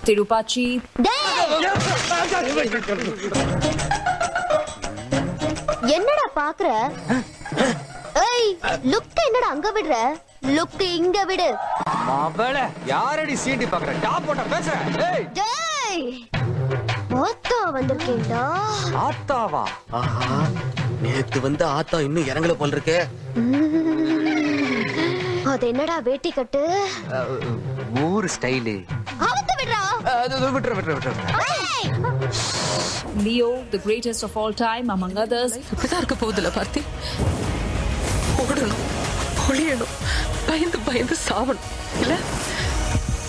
Tirupachi, என்னடா பாக்குற ஏய் லுக் என்னடா அங்க விடுற லுக் இங்க விடு அவள யாரடி சீண்டி பாக்குற டாப் போட்ட பேசுற ஏய் டேய் ஓத்தோ வந்திருக்கேன்டா ஆத்தாவா ஆஹா நேத்து வந்து ஆத்தா இன்னும் இறங்கல போல் இருக்கே அது என்னடா வேட்டி கட்டு ஊர் ஸ்டைலு அவுத்து விடுறா விட்டுற விட்டுற விட்டுற ஏய் Leo, the greatest of all time, among others, இப்படிதான் இருக்க போகுதுல பார்த்தி ஓடணும் ஒளியணும் பயந்து பயந்து சாவணும் இல்ல